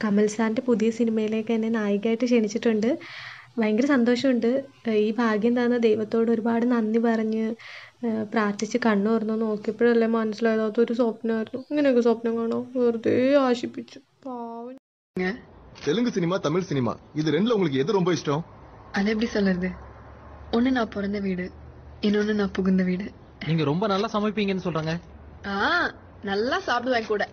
കമൽ സാറിൻ്റെ പുതിയ സിനിമയിലേക്ക് എന്നെ നായികയായിട്ട് ക്ഷണിച്ചിട്ടുണ്ട് ഭയങ്കര സന്തോഷമുണ്ട് ഈ ഭാഗ്യം തന്ന ദൈവത്തോട് ഒരുപാട് നന്ദി പറഞ്ഞ് ഏഹ് പ്രാർത്ഥിച്ച് കണ്ണു തുറന്ന് നോക്കിയപ്പോഴല്ലേ മനസ്സിലായത് അതൊരു സ്വപ്നമായിരുന്നു ഇങ്ങനെയൊക്കെ സ്വപ്നം കാണോ വെറുതെ ആശിപ്പിച്ചു പാവം தெலுங்கு சினிமா தமிழ் சினிமா இது ரெண்டுல உங்களுக்கு எது ரொம்ப இஷ்டம் அது எப்படி சொல்றது ஒண்ணு நான் பிறந்த வீடு இன்னொன்னு நான் புகுந்த வீடு நீங்க ரொம்ப நல்லா சமைப்பீங்கன்னு சொல்றாங்க ஆ நல்லா சாப்பிடுவேன் கூட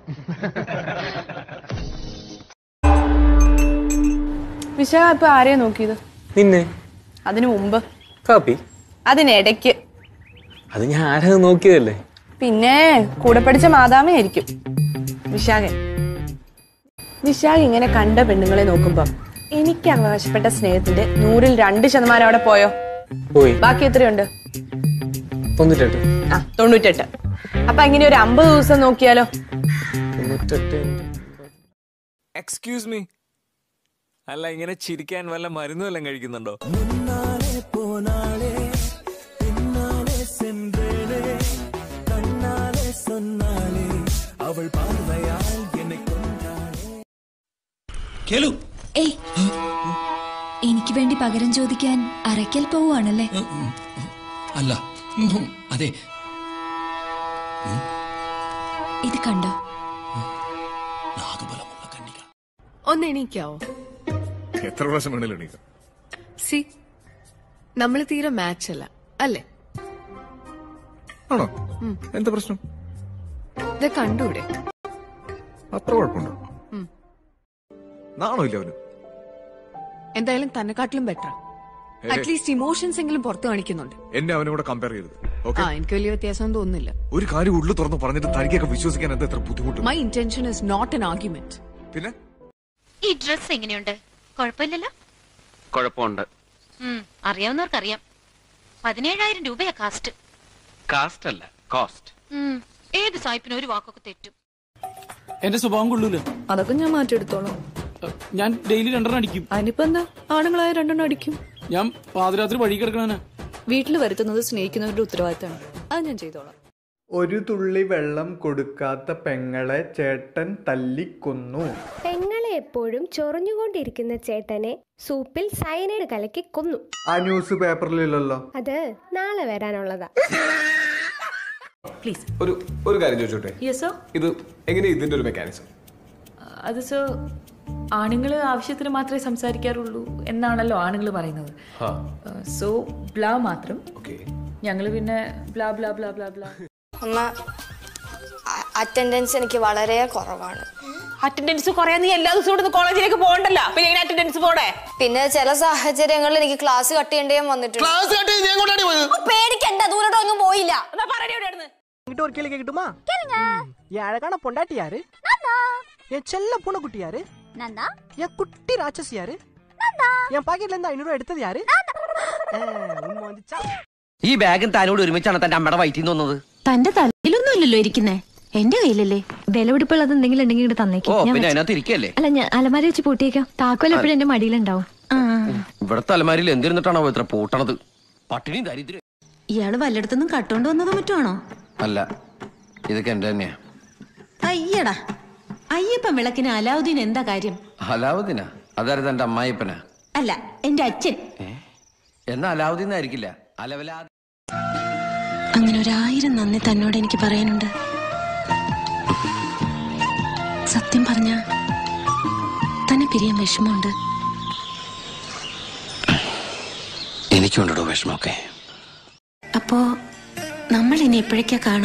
വിശാഖ ഇപ്പൊ ആരെയാ നോക്കിയത് നിന്നെ അതിനു മുമ്പ് കാപ്പി അതിനിടയ്ക്ക് അത് ഞാൻ ആരാ നോക്കിയതല്ലേ പിന്നെ കൂടെ പഠിച്ച മാതാമയായിരിക്കും വിശാഖൻ വിശാഖ് ഇങ്ങനെ കണ്ട പെണ്ണുങ്ങളെ നോക്കുമ്പം എനിക്ക് അവകാശപ്പെട്ട സ്നേഹത്തിന്റെ നൂറിൽ രണ്ട് ശതമാനം അവിടെ പോയോ പോയി ബാക്കി എത്രയുണ്ട് തൊണ്ണൂറ്റെട്ട് ആ തൊണ്ണൂറ്റെട്ട് അപ്പൊ ഇങ്ങനെ ഒരു അമ്പത് ദിവസം നോക്കിയാലോ തൊണ്ണൂറ്റെട്ട് എക്സ്ക്യൂസ് മീ അല്ല ഇങ്ങനെ ചിരിക്കാൻ വല്ല മരുന്നും എല്ലാം കഴിക്കുന്നുണ്ടോ ഏയ് എനിക്ക് വേണ്ടി പകരം ചോദിക്കാൻ അരയ്ക്കൽ പോവുകയാണല്ലേ അല്ല ഉം, അതെ ഇത് കണ്ടോ നാഗബലമുള്ള കണ്ണിക ഒന്ന് എണീക്കാവോ எத்தனை வருஷம் வேணாலும் நீங்க സി നമ്മൾ തീരെ മാച്ച് അല്ല അല്ലേ ആണോ എന്താ പ്രശ്നം ഇത് കണ്ടൂടെ അത്ര കുഴപ്പമുണ്ടോ നാണോ ഇല്ല അവന് എന്തായാലും തന്നെക്കാട്ടിലും ബെറ്റർ അറ്റ്ലീസ്റ്റ് ഇമോഷൻസ് എങ്കിലും പുറത്തു കാണിക്കുന്നുണ്ട് എന്നെ അവനും കൂടെ കമ്പയർ ചെയ്തത് ആ എനിക്ക് വലിയ വ്യത്യാസം തോന്നുന്നില്ല ഒരു കാര്യം ഉള്ളു തുറന്ന് പറഞ്ഞിട്ട് തനിക്കൊക്കെ വിശ്വസിക്കാൻ എന്താ എത്ര ബുദ്ധിമുട്ട് my intention is not an argument പിന്നെ ഈ ഡ്രസ് എങ്ങനെയുണ്ട് കുഴപ്പമില്ലല്ലോ കുഴപ്പമുണ്ട് ഉം, അറിയാവുന്നവർക്കറിയാം പതിനേഴായിരം രൂപയാ കാസ്റ്റ് കാസ്റ്റ് അല്ല കോസ്റ്റ് ഉം, ഏത് സായിപ്പിനും ഒരു വാക്കൊക്കെ തെറ്റും എന്റെ സ്വഭാവം കൊള്ളൂല അതൊക്കെ ഞാൻ മാറ്റിയെടുത്തോളാം ഞാൻ ഡെയിലി രണ്ടെണ്ണം അടിക്കും അതിനിപ്പോ എന്താ ആണുങ്ങളായ രണ്ടെണ്ണം അടിക്കും ഞാൻ പാതിരാത്രി വഴി കിടക്കണ വീട്ടിൽ വരുത്തുന്നത് സ്നേഹിക്കുന്നവരുടെ ഉത്തരവാദിത്തമാണ് അത് ഞാൻ ചെയ്തോളാം ഒരു തുള്ളി വെള്ളം കൊടുക്കാത്ത പെങ്ങളെ ചേട്ടൻ തല്ലിക്കൊന്നു പെങ്ങളെ എപ്പോഴും ചൊറിഞ്ഞുകൊണ്ടിരിക്കുന്ന ചേട്ടനെ സൂപ്പിൽ സയനൈഡ് കലക്കി കൊന്നു ആ ന്യൂസ് പേപ്പറിലില്ലല്ലോ അത് നാളെ വരാനുള്ളതാ ഒരു ഒരു കാര്യം ചോദിച്ചോട്ടെ യെസോ ഇത് എങ്ങനെ ഇതിന്റെ ഒരു മെക്കാനിസം അത് സോ ആണുങ്ങൾ ആവശ്യത്തിന് മാത്രമേ സംസാരിക്കാറുള്ളൂ എന്നാണല്ലോ ആണുങ്ങൾ പറയുന്നത് സോ ബ്ലാ മാത്രം ഓക്കെ ഞങ്ങൾ പിന്നെ blah blah blah blah blah അമ്മ അറ്റൻഡൻസ് എനിക്ക് വളരെ കുറവാണ് അറ്റൻഡൻസ് കുറയാൻ നീ എല്ലാ ദിവസവും ഇവിടുന്ന് കോളേജിലേക്ക് പോകണ്ടല്ലോ പിന്നെ എങ്ങനെ അറ്റൻഡൻസ് പോടെ പിന്നെ ചില സാഹചര്യങ്ങളിൽ എനിക്ക് ക്ലാസ് കട്ട് ചെയ്യേണ്ടിയും വന്നിട്ടുണ്ട് പേടിക്കണ്ട ദൂരോട്ട് ഒന്നും പോയില്ല എന്നാ പറയടി ഇവിടെ ഇരുന്ന്. என்கிட்ட ஒரு கேள்வி கேட்கட்டுமா என் அழகான பொண்டாட்டி யாரு என் செல்ல பூனைக்குட்டி யாரு என் குட்டி ராட்சசி யாரு என் பாக்கெட்ல இருந்து ஐநூறு ரூபா எடுத்தது யாரு ஆ, உண்மை வந்துச்சா ഈ ബാഗും താനോട് ഒരുമിച്ചാണ് തന്റെ അമ്മയുടെ വയറ്റിൽ നിന്ന് വന്നത് തന്റെ തലയിലൊന്നും ഇല്ലല്ലോ ഇരിക്കുന്നേ എന്റെ കയ്യിലല്ലേ വിലപിടിപ്പുള്ളത് എന്തെങ്കിലും ഉണ്ടെങ്കിൽ ഇവിടെ ഓ തന്നേക്കും പിന്നെ അതിനകത്ത് ഇരിക്കല്ലേ അല്ല ഞാൻ അലമാര വെച്ച് പൂട്ടിയേക്കാം താക്കോൽ എപ്പോഴും എന്റെ മടിയിലുണ്ടാവും ഇവിടെ തലമാരിൽ എന്തിരുന്നിട്ടാണോ ഇത്ര പൂട്ടണത് പട്ടിണിയും ദരിദ്രം ഇയാള് വല്ലയിടത്തുനിന്നും കട്ടോണ്ട് വന്നതോ മറ്റുമാണോ അല്ല ഇതൊക്കെ എന്റെ തന്നെയാ അയ്യടാ അയ്യപ്പൻ വിളക്കിന് അലാവുദ്ദീൻ എന്താ കാര്യം അലാവുദ്ദീനാ അതായത് എന്റെ അമ്മായിപ്പനാ അല്ല എന്റെ അച്ഛൻ എന്നാ അലാവുദ്ദീൻ ആയിരിക്കില്ല അലവലാ അങ്ങനെ ഒരായിരം നന്ദി തന്നോട് എനിക്ക് പറയാനുണ്ട് സത്യം പറഞ്ഞ തന്നെ പിരിയാൻ വിഷമമുണ്ട് എനിക്കുണ്ടോ വിഷമമൊക്കെ അപ്പോ നമ്മൾ ഇനി എപ്പോഴേക്കാ കാണാ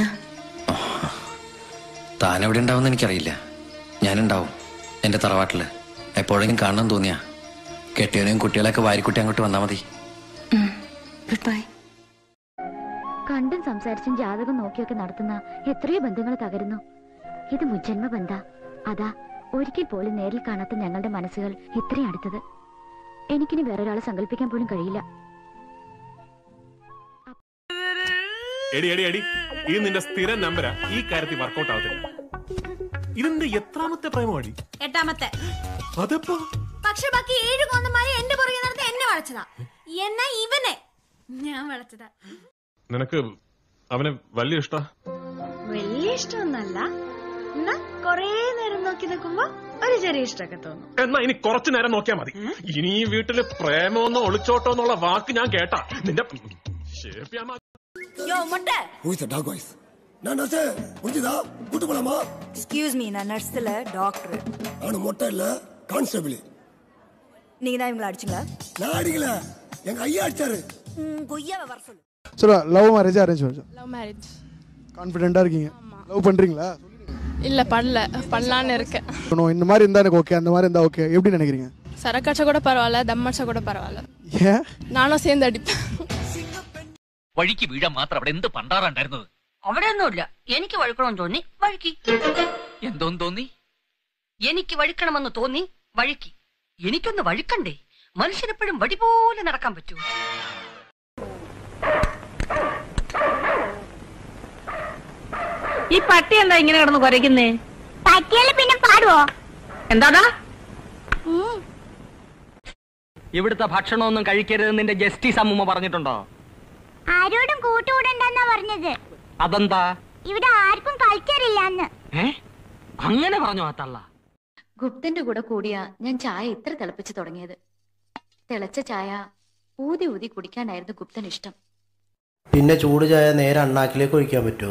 താൻ എവിടെ ഉണ്ടാവും എനിക്കറിയില്ല ഞാനുണ്ടാവും എന്റെ തറവാട്ടില് എപ്പോഴെങ്കിലും കാണണം തോന്നിയാ കെട്ടിയവനെയും കുട്ടികളെയൊക്കെ വാരിക്കുട്ടി അങ്ങോട്ട് വന്നാ മതി ഗുഡ് ബൈ കണ്ടും സംസാരിച്ചും ജാതകം നോക്കിയൊക്കെ നടത്തുന്ന എത്രയോ ബന്ധങ്ങൾ തകരുന്നു ഇത് മുജന്മ ബന്ധ അതാ ഒരിക്കൽ പോലും നേരിൽ കാണാത്ത ഞങ്ങളുടെ മനസ്സുകൾ ഇത്രയും അടുത്തത് എനിക്കിനി വേറൊരാളെ സങ്കല്പിക്കാൻ പോലും കഴിയില്ല എടി എടി എടി ഇത് നിന്റെ സ്ഥിരം നമ്പരാ ഈ കാര്യത്തിൽ വർക്കൗട്ട് ആവത്തില്ല ഇതിന്റെ എത്രാമത്തെ പ്രേമമാടി എട്ടാമത്തെ അതെപ്പോ പക്ഷെ ബാക്കി ഏഴ് കൊന്നമാരെ എന്റെ പുറകെ നടന്ന് എന്നെ വളച്ചതാ എന്നാ ഇവനെ ഞാൻ വളച്ചതാ നിനക്ക് അവനെ വലിയ ഇഷ്ടാ വലിയ ഇഷ്ടമൊന്നല്ല എന്നാ കൊറേ നേരം നോക്കി നിൽക്കുമ്പോ ഒരു ചെറിയ ഇഷ്ടമൊക്കെ തോന്നും എന്നാ ഇനി കുറച്ചു നേരം നോക്കിയാ മതി ഇനി ഈ വീട്ടില് പ്രേമോന്നോ ഒളിച്ചോട്ടോ എന്നുള്ള വാക്ക് ഞാൻ കേട്ടാ നിന്റെ ഷേപ്പിയാ யோ மொட்டை Who is the dog voice? நான் நர்ஸ் முடிஞ்சதா கூட்டு போலாமா எக்ஸ்கியூஸ் மீ நான் நர்ஸ்ல டாக்டர் நானும் மொட்டை இல்ல கான்ஸ்டபிள் நீங்க தான் இவங்களை அடிச்சுங்களா நான் அடிக்கல எங்க ஐயா அடிச்சாரு ம், கொய்யாவை வர சொல்லு சரி love marriage arrange marriage love marriage கான்ஃபிடென்ட்டாக இருக்கீங்க லவ் பண்ணுறீங்களா இல்ல பண்ணல பண்ணலான்னு இருக்கேன் சொல்லணும் இந்த மாதிரி இருந்தா எனக்கு ஓகே அந்த மாதிரி இருந்தா ஓகே எப்படி நினைக்கிறீங்க சரக்கடிச்சா கூட பரவாயில்ல தம்மடிச்சா கூட பரவாயில்ல ஏன் நானும் சேர்ந்து அடிப்பேன் വഴിക്ക് വീഴാൻ മാത്രം അവിടെ എന്ത് പണ്ടാറുണ്ടായിരുന്നത് അവിടെ ഒന്നുമില്ല എനിക്ക് വഴുക്കണമെന്ന് തോന്നി വഴുക്കി എന്തോന്ന് തോന്നി എനിക്ക് വഴുക്കണമെന്ന് തോന്നി വഴുക്കി എനിക്കൊന്ന് വഴുക്കണ്ടേ മനുഷ്യനെപ്പോഴും വടി പോലെ നടക്കാൻ പറ്റൂ ഈ പട്ടി എന്താ ഇങ്ങനെ കിടന്ന് കുരയ്ക്കുന്നേ പറ്റിയാലും പിന്നെ പാടുവോ എന്താടാ ഇവിടുത്തെ ഭക്ഷണമൊന്നും കഴിക്കരുത് നിന്റെ ജസ്റ്റിസ് അമ്മൂമ്മ പറഞ്ഞിട്ടുണ്ടോ ആരോടും കൂട്ടുകൂടണ്ടെന്നാ പറഞ്ഞത് അതെന്താ ഇവിടെ ആർക്കും കൾച്ചർ ഇല്ലാന്ന് ഏ അങ്ങനെ പറഞ്ഞു ആ തള്ള ഗുപ്തന്റെ കൂടെ കൂടിയാ ഞാൻ ചായ ഇത്ര തിളപ്പിച്ചു തുടങ്ങിയത് തിളച്ച ചായ ഊതി ഊതി കുടിക്കാനായിരുന്നു ഗുപ്തൻ ഇഷ്ടം പിന്നെ ചൂട് ചായ നേരെ അണ്ണാക്കിലേക്ക് ഒഴിക്കാൻ പറ്റുമോ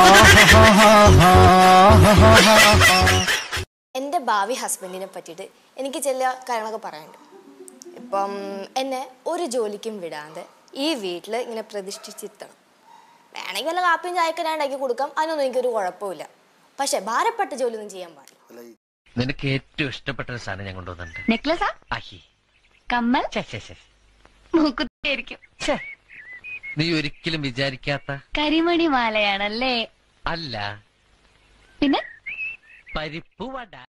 എൻ്റെ ഭാവി ഹസ്ബൻഡിനെ പറ്റിയിട്ട് എനിക്ക് ചില കാര്യങ്ങളൊക്കെ പറയാനുണ്ട് ഇപ്പം എന്നെ ഒരു ജോലിക്കും വിടാതെ ഈ വീട്ടിൽ ഇങ്ങനെ പ്രതിഷ്ഠിച്ചിരുത്തണം വേണമെങ്കിൽ വല്ല കാപ്പിയും ചായക്ക് ഞാൻ ഉണ്ടാക്കി കൊടുക്കാം അതിനൊന്നും എനിക്കൊരു കുഴപ്പമില്ല പക്ഷെ ഭാരപ്പെട്ട ജോലിയൊന്നും ചെയ്യാൻ പാടില്ല നിനക്ക് ഏറ്റവും ഇഷ്ടപ്പെട്ട ഒരു സാധനം ഞാൻ കൊണ്ടുവന്നിട്ടുണ്ട് നെക്ലസാ ആഹി കമ്മൽ ഛെ, ഛെ, ഛെ. മൂക്കുത്തിയായിരിക്കും നീ ഒരിക്കലും വിചാരിക്കാത്ത കരിമണി മാലയാണല്ലേ അല്ല പിന്നെ പരിപ്പ് വട